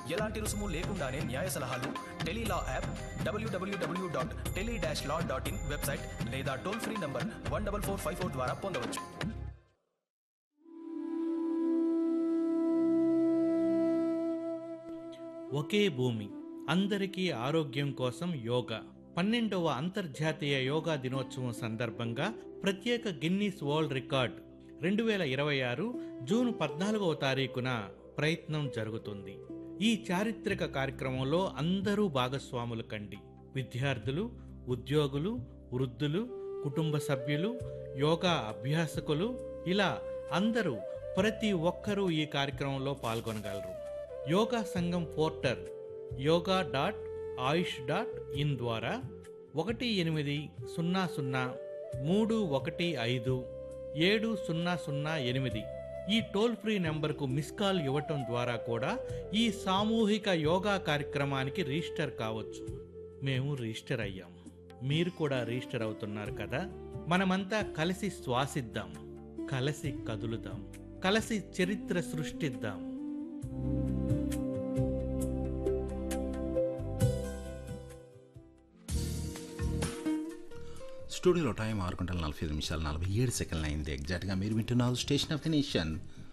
ఎలాంటి రుసుము లేకుండానే న్యాయ సలహాలు Tele Law app WWW dot tele dash law dot in website లేదా toll free number one double four five four ద్వారా పొందవచ్చు ఒకే భూమి అందరికీ ఆరోగ్యం కోసం యోగా పన్నెండవ అంతర్జాతీయ యోగా దినోత్సవం సందర్భంగా ప్రత్యేక గిన్నీస్ వరల్డ్ రికార్డ్ రెండు వేల ఇరవై ఆరు జూన్ పద్నాలుగవ తారీఖున ప్రయత్నం జరుగుతుంది ఈ చారిత్రక కార్యక్రమంలో అందరూ భాగస్వాములు కండి విద్యార్థులు ఉద్యోగులు వృద్ధులు కుటుంబ సభ్యులు యోగా అభ్యాసకులు ఇలా అందరూ ప్రతి ఒక్కరూ ఈ కార్యక్రమంలో పాల్గొనగలరు Yoga Sangam portal yoga dot Ayush dot in ద్వారా ఒకటి ఎనిమిది సున్నా సున్నా మూడు ఒకటి ఐదు ఏడు సున్నా సున్నా ఎనిమిది ఈ టోల్ ఫ్రీ నెంబర్కు మిస్ కాల్ ఇవ్వటం ద్వారా కూడా ఈ సామూహిక యోగా కార్యక్రమానికి రిజిస్టర్ కావచ్చు మేము రిజిస్టర్ అయ్యాం మీరు కూడా రిజిస్టర్ అవుతున్నారు కదా మనమంతా కలిసి శ్వాసిద్దాం కలిసి కదులుదాం కలిసి చరిత్ర సృష్టిద్దాం స్టూడియోలో టైం ఆరు గంటల నలభై ఐదు నిమిషాలు నలభై ఏడు సెకండ్లు అయింది ఎగ్జాక్ట్గా మీరు వింటున్నారు station of the nation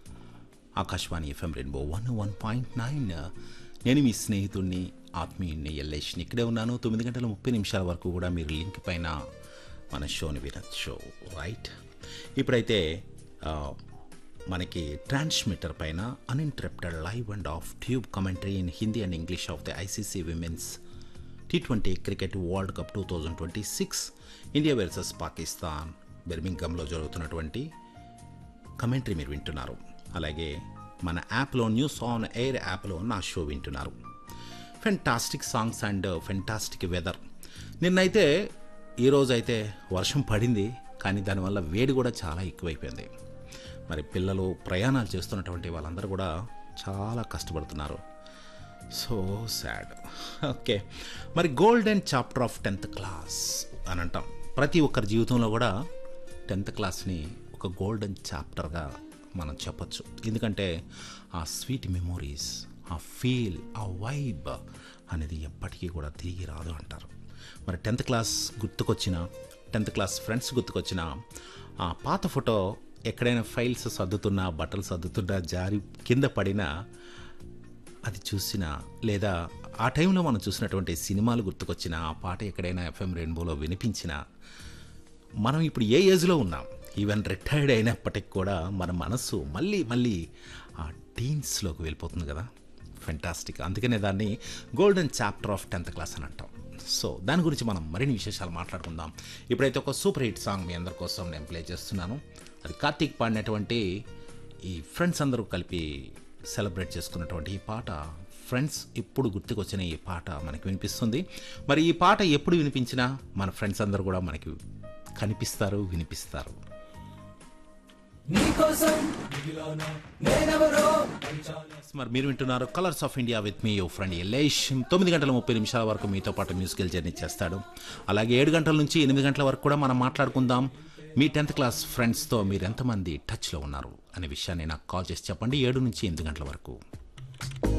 Akashvani FM rainbow one one point nine నేను మీ స్నేహితుడిని ఆత్మీయుడిని ఎల్లేష్ని ఇక్కడే ఉన్నాను తొమ్మిది గంటల ముప్పై నిమిషాల వరకు కూడా మీరు లింక్ పైన మన షోని వినొచ్చు రైట్ ఇప్పుడైతే ఆ, మనకి ట్రాన్స్మిటర్ పైన uninterrupted live and off tube commentary in Hindi and English of the ICC women's T twenty cricket world cup two thousand twenty six India versus Pakistan బెర్మింగంలో జరుగుతున్నటువంటి కమెంటరీ మీరు వింటున్నారు అలాగే మన యాప్లో న్యూస్ ఆన్ ఎయిర్ యాప్లో నా షో వింటున్నారు fantastic songs and fantastic weather నిన్నైతే ఈరోజు అయితే వర్షం పడింది కానీ దానివల్ల వేడి కూడా చాలా ఎక్కువైపోయింది మరి పిల్లలు ప్రయాణాలు చేస్తున్నటువంటి వాళ్ళందరూ కూడా చాలా కష్టపడుతున్నారు సో సాడ్ ఓకే మరి golden chapter of tenth class అని అంటాం ప్రతి ఒక్కరి జీవితంలో కూడా టెన్త్ క్లాస్ని ఒక గోల్డెన్ చాప్టర్గా మనం చెప్పొచ్చు ఎందుకంటే ఆ స్వీట్ మెమోరీస్ ఆ ఫీల్ ఆ వైబ్ అనేది ఎప్పటికీ కూడా తిరిగి రాదు అంటారు మరి టెన్త్ క్లాస్ గుర్తుకొచ్చిన టెన్త్ క్లాస్ ఫ్రెండ్స్ గుర్తుకొచ్చిన ఆ పాత ఫోటో ఎక్కడైనా ఫైల్స్ సర్దుతున్నా బట్టలు సర్దుతున్నా జారి కింద పడినా అది చూసిన లేదా ఆ టైంలో మనం చూసినటువంటి సినిమాలు గుర్తుకొచ్చిన ఆ పాట ఎక్కడైనా ఎఫ్ఎం రెయిన్బోలో వినిపించిన మనం ఇప్పుడు ఏ ఏజ్లో ఉన్నాం ఈవెన్ రిటైర్డ్ అయినప్పటికి కూడా మన మనస్సు మళ్ళీ మళ్ళీ ఆ టీన్స్లోకి వెళ్ళిపోతుంది కదా ఫెంటాస్టిక్ అందుకనే దాన్ని golden chapter of tenth class అని అంటాం సో దాని గురించి మనం మరిన్ని విశేషాలు మాట్లాడుకుందాం ఇప్పుడైతే ఒక సూపర్ హిట్ సాంగ్ మీ అందరి కోసం నేను ప్లే చేస్తున్నాను అది కార్తీక్ పాడినటువంటి ఈ ఫ్రెండ్స్ అందరూ కలిపి సెలబ్రేట్ చేసుకున్నటువంటి ఈ పాట ఫ్రెండ్స్ ఇప్పుడు గుర్తుకొచ్చిన ఈ పాట మనకి వినిపిస్తుంది మరి ఈ పాట ఎప్పుడు వినిపించినా మన ఫ్రెండ్స్ అందరూ కూడా మనకి కనిపిస్తారు వినిపిస్తారు మరి మీరు వింటున్నారు కలర్స్ ఆఫ్ ఇండియా విత్ మీ యో ఫ్రెండ్ ఎల్లేష్ తొమ్మిది గంటల ముప్పై నిమిషాల వరకు మీతో పాటు మ్యూజికల్ జర్నీ చేస్తాడు అలాగే ఏడు గంటల నుంచి ఎనిమిది గంటల వరకు కూడా మనం మాట్లాడుకుందాం మీ టెన్త్ క్లాస్ ఫ్రెండ్స్తో మీరు ఎంతమంది టచ్లో ఉన్నారు అనే విషయాన్ని నాకు కాల్ చేసి చెప్పండి ఏడు నుంచి ఎనిమిది గంటల వరకు